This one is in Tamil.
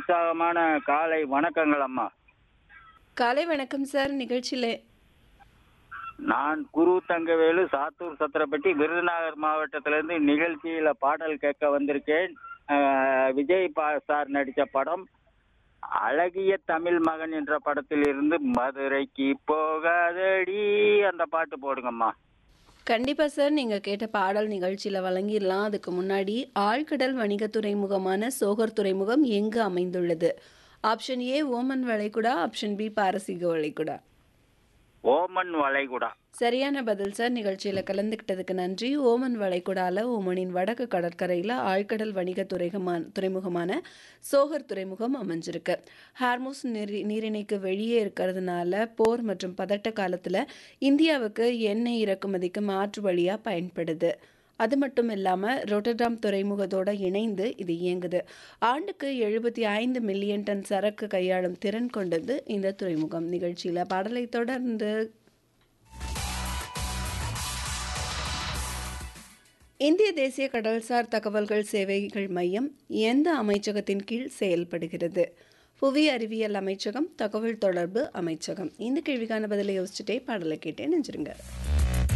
உற்சாகமான காலை வணக்கங்கள் அம்மா காலை வணக்கம் சார் நிகழ்ச்சியில நான் குரு தங்கவேலு சாத்தூர் சத்திரப்பட்டி விருதுநகர் மாவட்டத்திலிருந்து நிகழ்ச்சியில பாடல் கேட்க வந்திருக்கேன் அஹ், விஜய் பா- சார் நடித்த படம் அழகிய தமிழ் மகன் என்ற படத்தில் இருந்து மதுரைக்கு போகாதடி அந்த பாட்டு போடுங்கம்மா கண்டிப்பா சார் நீங்க கேட்ட பாடல் நிகழ்ச்சியில வழங்கிடலாம் அதுக்கு முன்னாடி ஆழ்கடல் வணிக துறைமுகமான சோகர் துறைமுகம் எங்கு அமைந்துள்ளது ஆப்ஷன் ஏ ஓமன் வளைகுடா ஆப்ஷன் பி பாரசீக வளைகுடா ஓமன் வளைகுடா சரியான பதில் சார் நிகழ்ச்சியில கலந்துக்கிட்டதுக்கு நன்றி ஓமன் வளைகுடால ஓமனின் வடக்கு கடற்கரையில ஆழ்கடல் வணிக துறைகமான துறைமுகமான சோகர் துறைமுகம் அமைஞ்சிருக்கு ஹார்மோஸ் நீரி நீரிணைக்கு வெளியே இருக்கிறதுனால போர் மற்றும் பதட்ட காலத்துல இந்தியாவுக்கு எண்ணெய் இறக்குமதிக்கு மாற்று வழியா பயன்படுது அது மட்டும் இல்லாமல் ரொட்டர்டாம் துறைமுகத்தோட இணைந்து இது இயங்குது ஆண்டுக்கு எழுபத்தி ஐந்து மில்லியன் டன் சரக்கு கையாளும் திறன் கொண்டது இந்த துறைமுகம் நிகழ்ச்சியில் பாடலை தொடர்ந்து இந்திய தேசிய கடல்சார் தகவல்கள் சேவைகள் மையம் எந்த அமைச்சகத்தின் கீழ் செயல்படுகிறது புவி அறிவியல் அமைச்சகம் தகவல் தொடர்பு அமைச்சகம் இந்த கேள்விக்கான பதிலை யோசிச்சுட்டே பாடலை கேட்டேன் நெஞ்சிருங்க